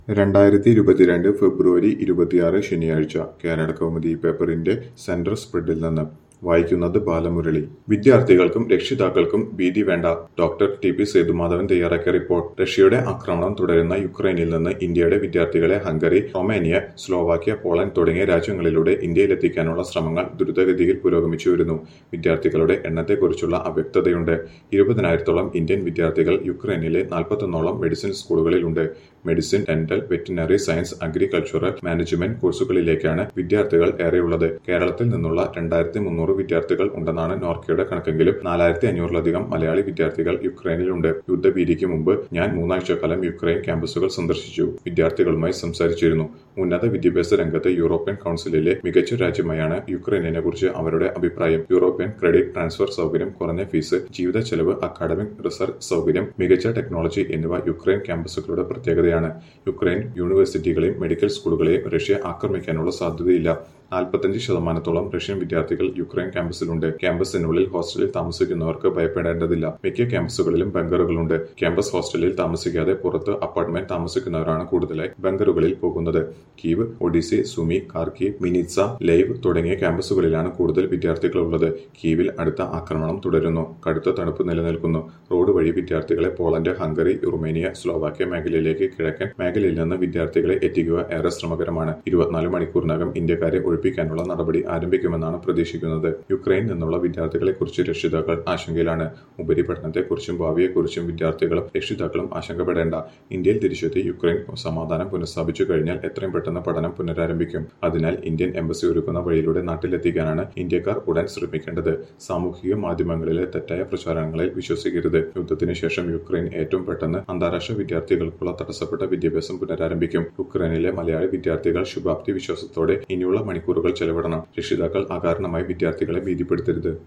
രണ്ടായിരത്തി ഇരുപത്തിരണ്ട് ഫെബ്രുവരി ഇരുപത്തിയാറ് ശനിയാഴ്ച കേരള കൗമുദി പേപ്പറിന്റെ സെന്റർ സ്പ്രെഡിൽ നിന്ന് വായിക്കുന്നത് ബാലമുരളി വിദ്യാർത്ഥികൾക്കും രക്ഷിതാക്കൾക്കും ഭീതി വേണ്ട ഡോക്ടർ ടി പി സേതുമാധവൻ തയ്യാറാക്കിയ റിപ്പോർട്ട് റഷ്യയുടെ ആക്രമണം തുടരുന്ന യുക്രൈനിൽ നിന്ന് ഇന്ത്യയുടെ വിദ്യാർത്ഥികളെ ഹംഗറി റൊമേനിയ സ്ലോവാക്യ പോളണ്ട് തുടങ്ങിയ രാജ്യങ്ങളിലൂടെ ഇന്ത്യയിലെത്തിക്കാനുള്ള ശ്രമങ്ങൾ ദ്രുതഗതിയിൽ പുരോഗമിച്ചു വരുന്നു വിദ്യാർത്ഥികളുടെ എണ്ണത്തെക്കുറിച്ചുള്ള അവ്യക്തതയുണ്ട് ഇരുപതിനായിരത്തോളം ഇന്ത്യൻ വിദ്യാർത്ഥികൾ യുക്രൈനിലെ നാൽപ്പത്തൊന്നോളം മെഡിസിൻ സ്കൂളുകളിലുണ്ട് medicine dental veterinary science agricultural management കോഴ്സുകളിലേക്കാണ് വിദ്യാർത്ഥികൾ ഏറെയുള്ളത് കേരളത്തിൽ നിന്നുള്ള രണ്ടായിരത്തി മുന്നൂറ് വിദ്യാർത്ഥികൾ ഉണ്ടെന്നാണ് നോർക്കയുടെ കണക്കെങ്കിലും നാലായിരത്തി അഞ്ഞൂറിലധികം മലയാളി വിദ്യാർത്ഥികൾ യുക്രൈനിലുണ്ട് യുദ്ധഭീതിക്ക് മുമ്പ് ഞാൻ മൂന്നാഴ്ചക്കാലം യുക്രൈൻ ക്യാമ്പസുകൾ സന്ദർശിച്ചു വിദ്യാർത്ഥികളുമായി സംസാരിച്ചിരുന്നു ഉന്നത വിദ്യാഭ്യാസ രംഗത്ത് യൂറോപ്യൻ കൌൺസിലിലെ മികച്ച രാജ്യമായാണ് യുക്രൈനിനെ കുറിച്ച് അവരുടെ അഭിപ്രായം യൂറോപ്യൻ ക്രെഡിറ്റ് ട്രാൻസ്ഫർ സൗകര്യം കുറഞ്ഞ ഫീസ് ജീവിത ചെലവ് അക്കാഡമിക് റിസർച്ച് സൗകര്യം മികച്ച ടെക്നോളജി എന്നിവ യുക്രൈൻ ക്യാമ്പസുകളുടെ പ്രത്യേകതയാണ് യുക്രൈൻ യൂണിവേഴ്സിറ്റികളെയും മെഡിക്കൽ സ്കൂളുകളെയും റഷ്യ ആക്രമിക്കാനുള്ള സാധ്യതയില്ല നാൽപ്പത്തഞ്ച് ശതമാനത്തോളം റഷ്യൻ വിദ്യാർത്ഥികൾ യുക്രൈൻ ക്യാമ്പസിലുണ്ട് ക്യാമ്പസിനുള്ളിൽ ഹോസ്റ്റലിൽ താമസിക്കുന്നവർക്ക് ഭയപ്പെടേണ്ടതില്ല മിക്ക ക്യാമ്പസുകളിലും ബങ്കറുകളുണ്ട് ക്യാമ്പസ് ഹോസ്റ്റലിൽ താമസിക്കാതെ പുറത്ത് അപ്പാർട്ട്മെന്റ് താമസിക്കുന്നവരാണ് കൂടുതലായി ബങ്കറുകളിൽ പോകുന്നത് കീവ് ഒഡീസി സുമി കാർക്കീവ് മിനിറ്റ്സ ലൈവ് തുടങ്ങിയ ക്യാമ്പസുകളിലാണ് കൂടുതൽ വിദ്യാർത്ഥികളുള്ളത് കീവിൽ അടുത്ത ആക്രമണം തുടരുന്നു കടുത്ത തണുപ്പ് നിലനിൽക്കുന്നു റോഡ് വഴി വിദ്യാർത്ഥികളെ പോളണ്ട് ഹംഗറി റുമേനിയ സ്ലോവാക്യ മേഖലയിലേക്ക് കിഴക്കൻ മേഖലയിൽ നിന്ന് വിദ്യാർത്ഥികളെ എത്തിക്കുക ഏറെ ശ്രമകരമാണ് ഇരുപത്തിനാല് മണിക്കൂറിനകം ഇന്ത്യക്കാരെ ഒഴിപ്പിക്കാനുള്ള നടപടി ആരംഭിക്കുമെന്നാണ് പ്രതീക്ഷിക്കുന്നത് യുക്രൈനിൽ നിന്നുള്ള വിദ്യാർത്ഥികളെക്കുറിച്ച് രക്ഷിതാക്കൾ ആശങ്കയിലാണ് ഉപരിപഠനത്തെക്കുറിച്ചും ഭാവിയെക്കുറിച്ചും വിദ്യാർത്ഥികളും രക്ഷിതാക്കളും ആശങ്കപ്പെടേണ്ട ഇന്ത്യയിൽ തിരിച്ചെത്തി യുക്രൈൻ സമാധാനം പുനഃസ്ഥാപിച്ചു കഴിഞ്ഞാൽ എത്രയും പെട്ടെന്ന് പഠനം പുനരാരംഭിക്കും അതിനാൽ ഇന്ത്യൻ എംബസി ഒരുക്കുന്ന വഴിയിലൂടെ നാട്ടിലെത്തിക്കാനാണ് ഇന്ത്യക്കാർ ഉടൻ ശ്രമിക്കേണ്ടത് സാമൂഹിക മാധ്യമങ്ങളിലെ തെറ്റായ പ്രചാരണങ്ങളിൽ വിശ്വസിക്കരുത് യുദ്ധത്തിന് ശേഷം യുക്രൈൻ ഏറ്റവും പെട്ടെന്ന് അന്താരാഷ്ട്ര വിദ്യാർത്ഥികൾക്കുള്ള തടസ്സപ്പെട്ട വിദ്യാഭ്യാസം പുനരാരംഭിക്കും യുക്രൈനിലെ മലയാളി വിദ്യാർത്ഥികൾ ശുഭാപ്തി വിശ്വാസത്തോടെ ഇനിയുള്ള മണിക്കൂറുകൾ ചെലവിടണം രക്ഷിതാക്കൾ അകാരണമായി വിദ്യാർത്ഥികളെ ഭീതിപ്പെടുത്തരുത്